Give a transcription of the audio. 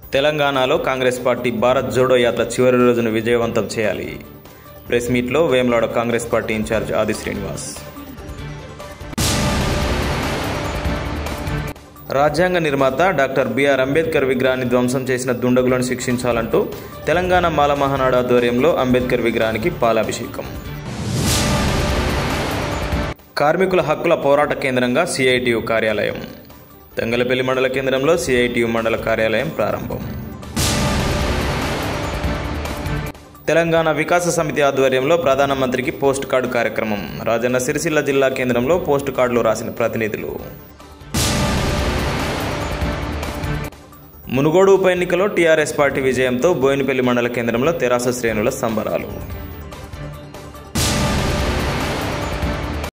తెలంగాణలో కాంగ్రెస్ పార్టీ భారత్ జోడో యాత్ర చివరి రోజును విజయవంతం చేయాలి ప్రెస్ మీట్లో వేములాడ కాంగ్రెస్ పార్టీ ఇన్ఛార్జ్ ఆది శ్రీనివాస్ రాజ్యాంగ నిర్మాత డాక్టర్ బిఆర్ అంబేద్కర్ విగ్రహాన్ని ధ్వంసం చేసిన దుండగులను శిక్షించాలంటూ తెలంగాణ మాల మహానాడు ఆధ్వర్యంలో అంబేద్కర్ విగ్రహానికి పాలాభిషేకం కార్మికుల హక్కుల పోరాట కేంద్రంగా సిఐటియు కార్యాలయం తంగలపల్లి మండల కేంద్రంలో సిఐటియు మండల కార్యాలయం ప్రారంభం తెలంగాణ వికాస సమితి ఆధ్వర్యంలో ప్రధానమంత్రికి పోస్ట్ కార్డు కార్యక్రమం రాజన్న సిరిసిల్ల జిల్లా కేంద్రంలో పోస్ట్ కార్డులు రాసిన ప్రతినిధులు మునుగోడు ఉప ఎన్నికలో టీఆర్ఎస్ పార్టీ విజయంతో బోయినపల్లి మండల కేంద్రంలో తెరాస శ్రేణుల సంబరాలు